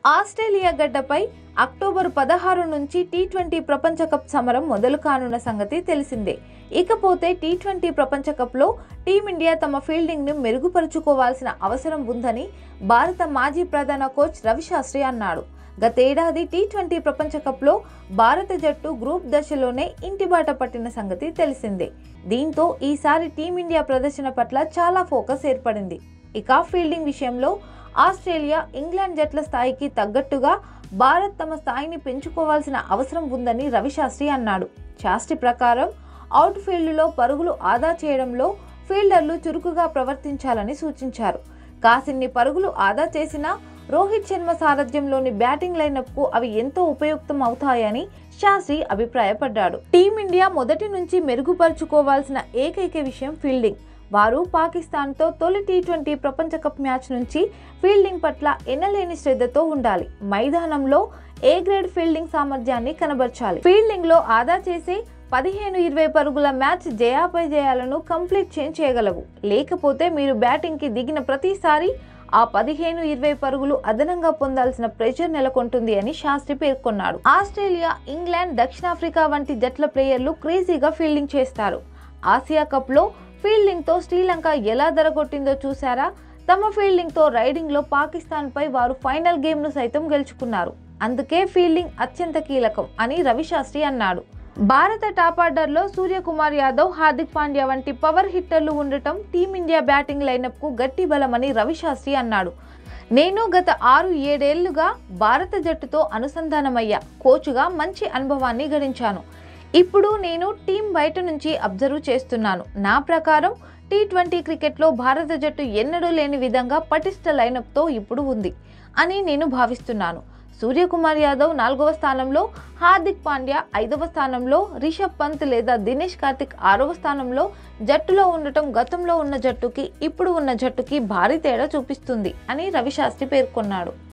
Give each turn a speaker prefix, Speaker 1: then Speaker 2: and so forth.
Speaker 1: Australia గడ్డపై October పదహారు నుంచి టీ ట్వంటీ ప్రపంచ కప్ సమరం మొదలు కానున్న సంగతి తెలిసిందే ఇకపోతే టీ ట్వంటీ ప్రపంచ కప్లో టీమిండియా తమ ఫీల్డింగ్ను మెరుగుపరుచుకోవాల్సిన అవసరం ఉందని భారత మాజీ ప్రధాన కోచ్ రవిశాస్త్రి అన్నాడు గతేడాది టీ ట్వంటీ ప్రపంచ కప్లో భారత జట్టు గ్రూప్ దశలోనే ఇంటిబాట పట్టిన సంగతి తెలిసిందే దీంతో ఈసారి టీమిండియా ప్రదర్శన పట్ల చాలా ఫోకస్ ఏర్పడింది ఇక ఫీల్డింగ్ విషయంలో ఆస్ట్రేలియా ఇంగ్లాండ్ జట్ల స్థాయికి తగ్గట్టుగా భారత్ తమ స్థాయిని పెంచుకోవాల్సిన అవసరం ఉందని రవిశాస్త్రి అన్నాడు శాస్త్రి ప్రకారం అవుట్ ఫీల్డ్లో పరుగులు ఆదా చేయడంలో ఫీల్డర్లు చురుకుగా ప్రవర్తించాలని సూచించారు కాసిన్ని పరుగులు ఆదా చేసినా రోహిత్ శర్మ సారథ్యంలోని బ్యాటింగ్ లైనప్కు అవి ఎంతో ఉపయుక్తం అవుతాయని శాస్త్రి అభిప్రాయపడ్డాడు టీమిండియా మొదటి నుంచి మెరుగుపరుచుకోవాల్సిన ఏకైక విషయం ఫీల్డింగ్ వారు పాకిస్తాన్తో తొలి టీ ట్వంటీ ప్రపంచ కప్ మ్యాచ్ నుంచి ఫీల్డింగ్ పట్ల ఎనలేని శ్రద్ధతో ఉండాలి మైదానంలో ఏ గ్రేడ్ ఫీల్డింగ్ సామర్థ్యాన్ని కనబర్చాలి ఫీల్డింగ్లో ఆదా చేసే పదిహేను ఇరవై పరుగుల మ్యాచ్ జయాపై జయాలను కంప్లీట్ చేంజ్ చేయగలవు లేకపోతే మీరు బ్యాటింగ్కి దిగిన ప్రతిసారి ఆ పదిహేను ఇరవై పరుగులు అదనంగా పొందాల్సిన ప్రెషర్ నెలకొంటుంది అని శాస్త్రి పేర్కొన్నాడు ఆస్ట్రేలియా ఇంగ్లాండ్ దక్షిణాఫ్రికా వంటి జట్ల ప్లేయర్లు క్రేజీగా ఫీల్డింగ్ చేస్తారు ఆసియా కప్లో ఫీల్డింగ్తో శ్రీలంక ఎలా దరగొట్టిందో చూసారా తమ ఫీల్డింగ్తో రైడింగ్లో పాకిస్తాన్పై వారు ఫైనల్ గేమ్ను సైతం గెలుచుకున్నారు అందుకే ఫీల్డింగ్ అత్యంత కీలకం అని రవిశాస్త్రి అన్నాడు భారత టాప్ ఆర్డర్లో సూర్యకుమార్ యాదవ్ హార్దిక్ పాండ్యా వంటి పవర్ హిట్టర్లు ఉండటం టీమిండియా బ్యాటింగ్ లైనప్కు గట్టి బలమని రవిశాస్త్రి అన్నాడు నేను గత ఆరు ఏడేళ్లుగా భారత జట్టుతో అనుసంధానమయ్యా కోచ్గా మంచి అనుభవాన్ని గడించాను ఇప్పుడు నేను టీం బయట నుంచి అబ్జర్వ్ చేస్తున్నాను నా ప్రకారం టీ ట్వంటీ క్రికెట్లో భారత జట్టు ఎన్నడూ లేని విధంగా పటిష్ట లైనప్తో ఇప్పుడు ఉంది అని నేను భావిస్తున్నాను సూర్యకుమార్ యాదవ్ నాలుగవ స్థానంలో హార్దిక్ పాండ్యా ఐదవ స్థానంలో రిషబ్ పంత్ లేదా దినేష్ కార్తిక్ ఆరవ స్థానంలో జట్టులో ఉండటం గతంలో ఉన్న జట్టుకి ఇప్పుడు ఉన్న జట్టుకి భారీ తేడా చూపిస్తుంది అని రవిశాస్త్రి పేర్కొన్నాడు